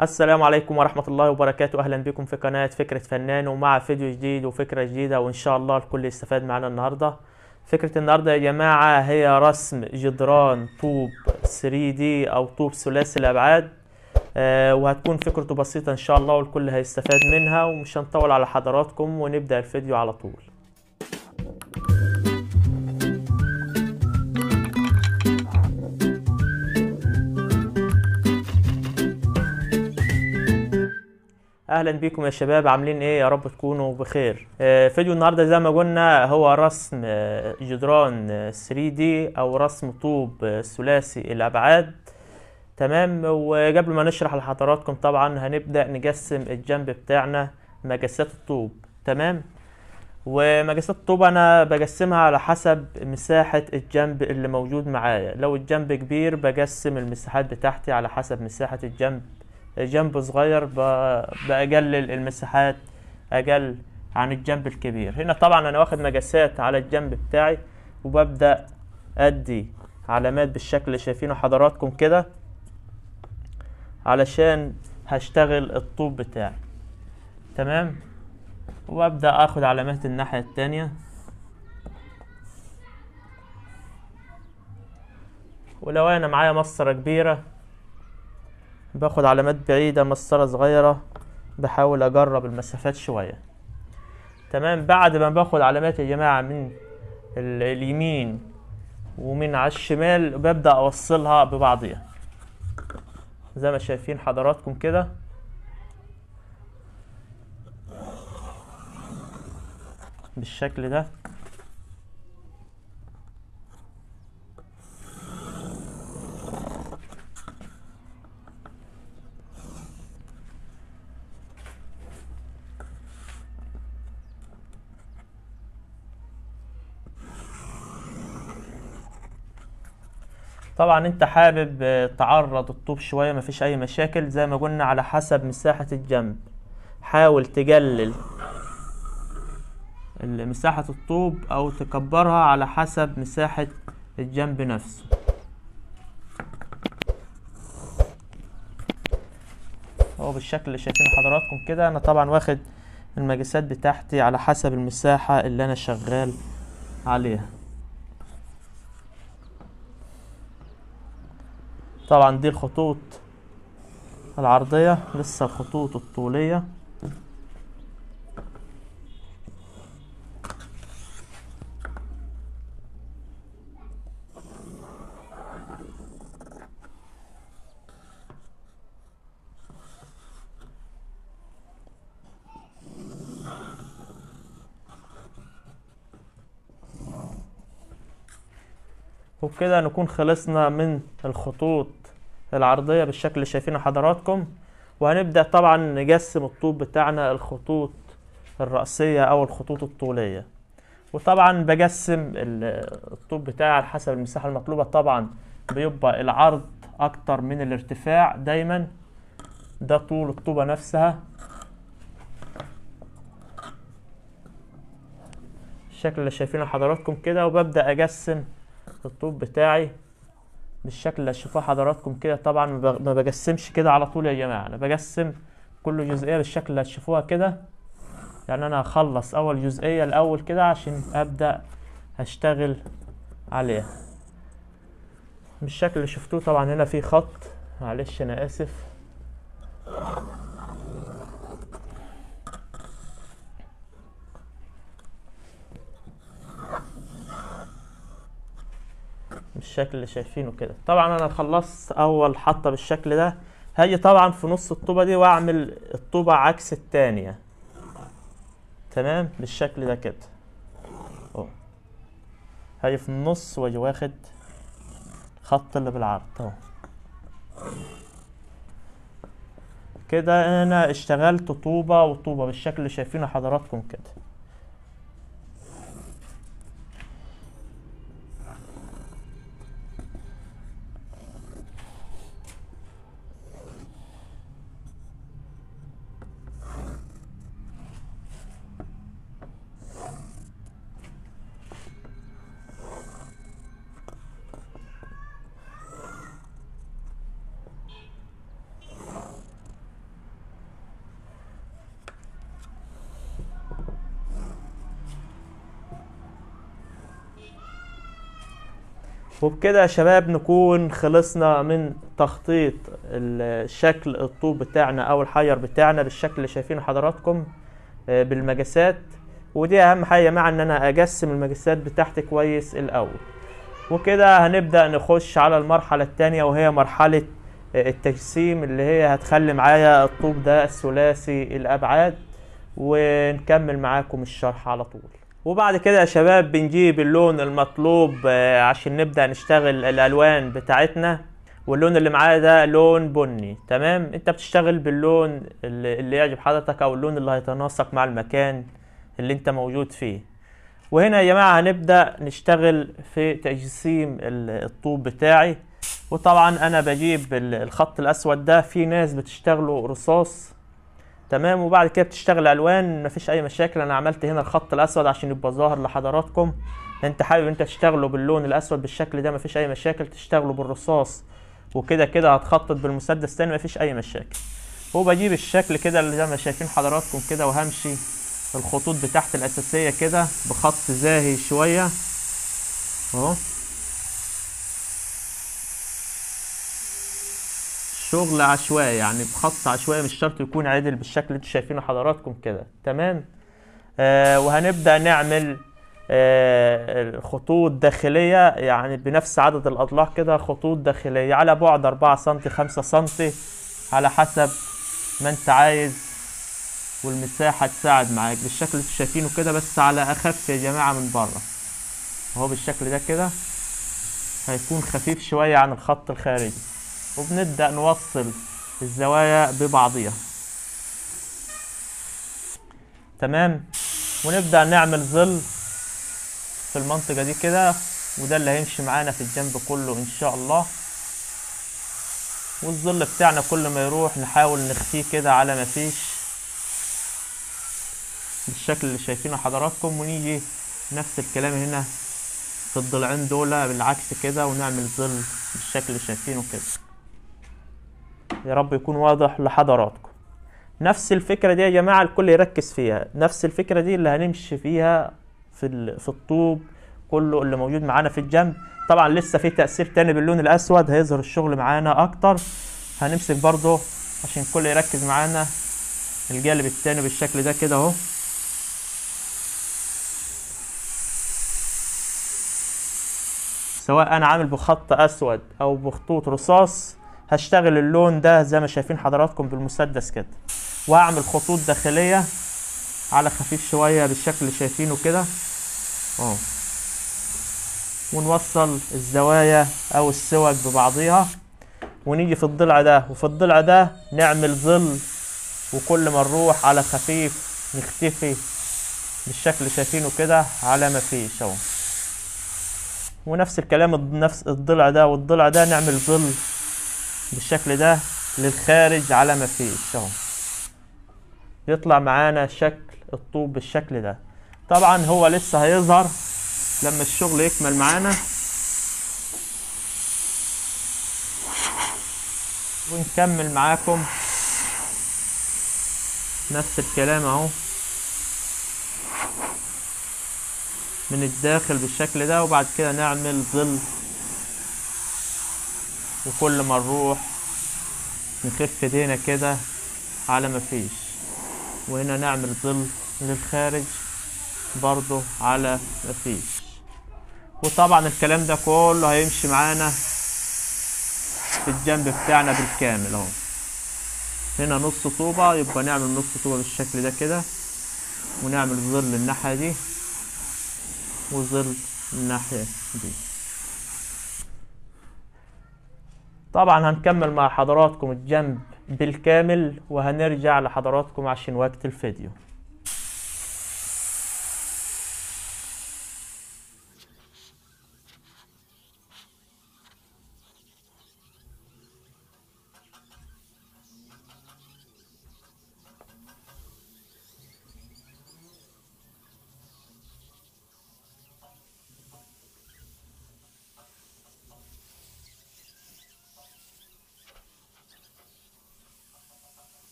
السلام عليكم ورحمة الله وبركاته أهلا بكم في قناة فكرة فنان ومع فيديو جديد وفكرة جديدة وإن شاء الله الكل يستفاد معنا النهاردة فكرة النهاردة يا جماعة هي رسم جدران طوب 3D أو طوب ثلاثي الأبعاد آه وهتكون فكرته بسيطة إن شاء الله والكل هيستفاد منها ومش هنطول على حضراتكم ونبدأ الفيديو على طول اهلا بيكم يا شباب عاملين ايه يا رب تكونوا بخير آه، فيديو النهارده زي ما قلنا هو رسم آه، جدران آه، 3D او رسم طوب آه، ثلاثي الابعاد تمام وقبل ما نشرح لحضراتكم طبعا هنبدا نقسم الجنب بتاعنا مقاسات الطوب تمام ومقاسات الطوب انا بقسمها على حسب مساحة الجنب اللي موجود معايا لو الجنب كبير بقسم المساحات بتاعتي على حسب مساحة الجنب جنب صغير ب- بقلل المساحات اقل عن الجنب الكبير هنا طبعا انا واخد مقاسات على الجنب بتاعي وببدأ ادي علامات بالشكل اللي شايفينه حضراتكم كده علشان هشتغل الطوب بتاعي تمام وابدأ اخد علامات الناحية التانية ولو انا معايا مسطرة كبيرة باخد علامات بعيدة مسطرة صغيرة بحاول اجرب المسافات شوية تمام بعد ما باخد علامات يا جماعة من ال- اليمين ومن على الشمال ببدأ اوصلها ببعضيها زي ما شايفين حضراتكم كده بالشكل ده طبعا انت حابب آه، تعرض الطوب شوية مفيش اي مشاكل زي ما قلنا على حسب مساحة الجنب حاول تقلل ال- مساحة الطوب او تكبرها على حسب مساحة الجنب نفسه هو بالشكل اللي شايفينه حضراتكم كده انا طبعا واخد المقاسات بتاعتي على حسب المساحة اللي انا شغال عليها طبعا دي الخطوط العرضية لسه الخطوط الطولية وبكده نكون خلصنا من الخطوط العرضية بالشكل اللي شايفينه حضراتكم وهنبدأ طبعا نقسم الطوب بتاعنا الخطوط الرأسية أو الخطوط الطولية وطبعا بقسم ال- الطوب بتاعي على حسب المساحة المطلوبة طبعا بيبقى العرض أكتر من الارتفاع دايما ده طول الطوبة نفسها الشكل اللي شايفينه حضراتكم كده وببدأ أقسم الطوب بتاعي بالشكل اللي هتشوفوه حضراتكم كده طبعا ما بق- ما بقسمش كده على طول يا جماعه انا بقسم كل جزئيه بالشكل اللي هتشوفوها كده يعني انا هخلص اول جزئيه الاول كده عشان ابدا اشتغل عليها بالشكل اللي شفتوه طبعا هنا في خط معلش انا اسف بالشكل اللي شايفينه كده طبعا انا خلصت اول حطه بالشكل ده هاجي طبعا في نص الطوبه دي واعمل الطوبه عكس التانية تمام بالشكل ده كده اهو هاجي في النص واجي واخد خط اللي بالعرض اهو كده انا اشتغلت طوبه وطوبه بالشكل اللي شايفينه حضراتكم كده وبكده يا شباب نكون خلصنا من تخطيط الشكل الطوب بتاعنا او الحجر بتاعنا بالشكل اللي شايفينه حضراتكم آه، بالمجاسات ودي اهم حاجه مع ان انا اجسم المجاسات بتاعتي كويس الاول وكده هنبدا نخش على المرحله الثانيه وهي مرحله آه، التجسيم اللي هي هتخلي معايا الطوب ده ثلاثي الابعاد ونكمل معاكم الشرح على طول وبعد كده يا شباب بنجيب اللون المطلوب آه، عشان نبدأ نشتغل الألوان بتاعتنا واللون اللي معايا ده لون بني تمام انت بتشتغل باللون اللي اللي يعجب حضرتك او اللون اللي هيتناسق مع المكان اللي انت موجود فيه وهنا يا جماعة هنبدأ نشتغل في تجسيم ال- الطوب بتاعي وطبعا انا بجيب ال- الخط الاسود ده في ناس بتشتغله رصاص تمام وبعد كده بتشتغل الوان مفيش اي مشاكل انا عملت هنا الخط الاسود عشان يبقى ظاهر لحضراتكم انت حابب انت تشتغله باللون الاسود بالشكل ده مفيش اي مشاكل تشتغله بالرصاص وكده كده هتخطط بالمسدس تاني مفيش اي مشاكل وبجيب الشكل كده اللي زي ما شايفين حضراتكم كده وهمشي الخطوط بتاعت الاساسيه كده بخط زاهي شويه اهو شغل عشوائي يعني بخط عشوائي مش شرط يكون عدل بالشكل اللي انتوا شايفينه حضراتكم كده تمام آه وهنبدأ نعمل آه خطوط داخلية يعني بنفس عدد الأضلاع كده خطوط داخلية على بعد 4 سنتي 5 سنتي على حسب ما انت عايز والمساحة تساعد معاك بالشكل اللي انتوا شايفينه كده بس على أخف يا جماعة من بره اهو بالشكل ده كده هيكون خفيف شوية عن الخط الخارجي وبنبدأ نوصل الزوايا ببعضيها تمام ونبدأ نعمل ظل في المنطقة دي كده وده اللي هيمشي معانا في الجنب كله إن شاء الله والظل بتاعنا كل ما يروح نحاول نخفيه كده على ما فيش بالشكل اللي شايفينه حضراتكم ونيجي نفس الكلام هنا في الضلعين دول بالعكس كده ونعمل ظل بالشكل اللي شايفينه كده يا رب يكون واضح لحضراتكم نفس الفكرة دي يا جماعة الكل يركز فيها نفس الفكرة دي اللي هنمشي فيها في ال- في الطوب كله اللي موجود معانا في الجنب طبعا لسه في تأثير تاني باللون الأسود هيظهر الشغل معانا أكتر هنمسك برضه عشان الكل يركز معانا الجانب التاني بالشكل ده كده اهو سواء انا عامل بخط اسود او بخطوط رصاص هشتغل اللون ده زي ما شايفين حضراتكم بالمسدس كده وهعمل خطوط داخلية على خفيف شوية بالشكل اللي شايفينه كده اهو ونوصل الزوايا او السوك ببعضيها ونيجي في الضلع ده وفي الضلع ده نعمل ظل وكل ما نروح على خفيف نختفي بالشكل اللي شايفينه كده على ما فيش اهو ونفس الكلام الض- نفس الضلع ده والضلع ده نعمل ظل بالشكل ده للخارج على ما فيش اهو يطلع معانا شكل الطوب بالشكل ده طبعا هو لسه هيظهر لما الشغل يكمل معانا ونكمل معاكم نفس الكلام اهو من الداخل بالشكل ده وبعد كده نعمل ظل وكل ما نروح نخف ايدينا كده على ما فيش وهنا نعمل ظل للخارج برضو على ما فيش وطبعا الكلام ده كله هيمشي معانا في الجنب بتاعنا بالكامل اهو هنا نص طوبة يبقى نعمل نص طوبة بالشكل ده كده ونعمل ظل الناحية دي وظل الناحية دي طبعا هنكمل مع حضراتكم الجنب بالكامل وهنرجع لحضراتكم عشان وقت الفيديو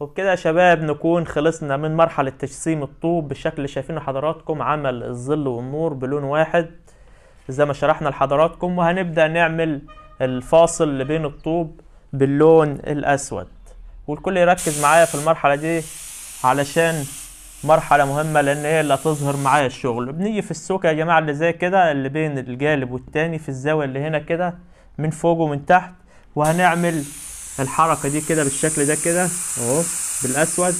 وبكده يا شباب نكون خلصنا من مرحلة تجسيم الطوب بالشكل اللي شايفينه حضراتكم عمل الظل والنور بلون واحد زي ما شرحنا لحضراتكم وهنبدأ نعمل الفاصل اللي بين الطوب باللون الأسود والكل يركز معايا في المرحلة دي علشان مرحلة مهمة لأن هي اللي هتظهر معايا الشغل بنيجي في السوكة يا جماعة اللي زي كده اللي بين الجانب والتاني في الزاوية اللي هنا كده من فوق ومن تحت وهنعمل الحركة دي كده بالشكل ده كده اهو بالأسود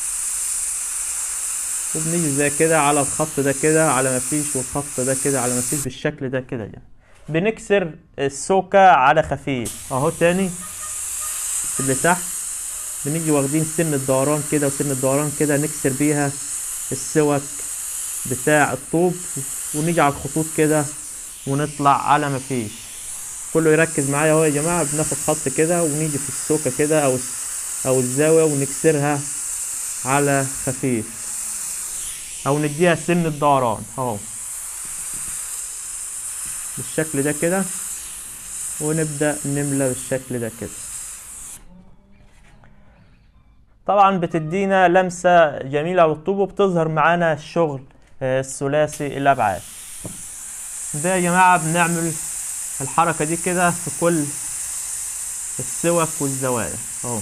وبنيجي زي كده على الخط ده كده على ما فيش والخط ده كده على ما فيش بالشكل ده كده يعني بنكسر السوكة على خفيف اهو تاني اللي تحت بنيجي واخدين سن الدوران كده وسن الدوران كده نكسر بيها السوك بتاع الطوب ونيجي على الخطوط كده ونطلع على ما فيش كله يركز معايا اهو يا جماعه بناخد خط كده ونيجي في السوكه كده او او الزاويه ونكسرها على خفيف او نديها سن الدوران اهو بالشكل ده كده ونبدا نملى بالشكل ده كده طبعا بتدينا لمسة جميلة للطوب وبتظهر معانا الشغل الثلاثي الأبعاد ده يا جماعة بنعمل الحركة دي كده في كل السوك والزوايا اهو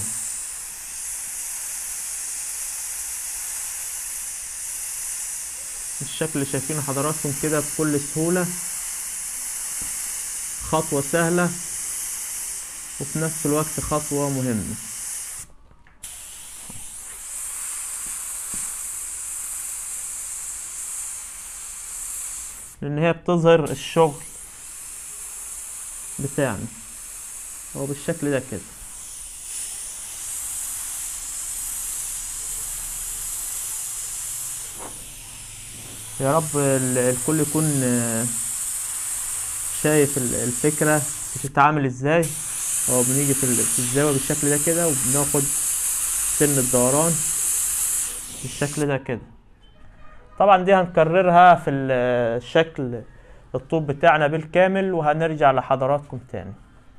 الشكل اللي شايفينه حضراتكم كده بكل سهولة خطوة سهلة وفي نفس الوقت خطوة مهمة لان هي بتظهر الشغل بتاعنا هو بالشكل ده كده يا رب الكل يكون شايف الفكرة بتتعامل ازاي هو بنيجي في الزاوية بالشكل ده كده وبناخد سن الدوران بالشكل ده كده طبعا دي هنكررها في الشكل الطوب بتاعنا بالكامل وهنرجع لحضراتكم تاني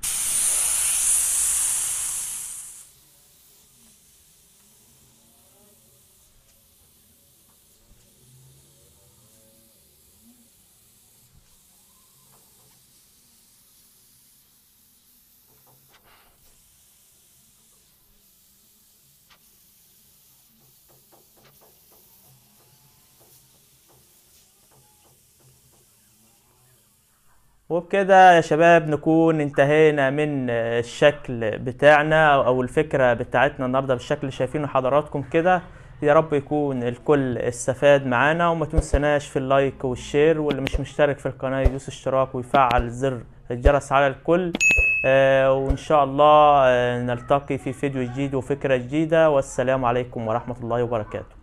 وبكده يا شباب نكون انتهينا من الشكل بتاعنا او الفكرة بتاعتنا النهاردة بالشكل اللي شايفينه حضراتكم كده يا رب يكون الكل استفاد معانا وما تنسناش في اللايك والشير واللي مش مشترك في القناة يدوس اشتراك ويفعل زر الجرس على الكل آه وان شاء الله آه نلتقي في فيديو جديد وفكرة جديدة والسلام عليكم ورحمة الله وبركاته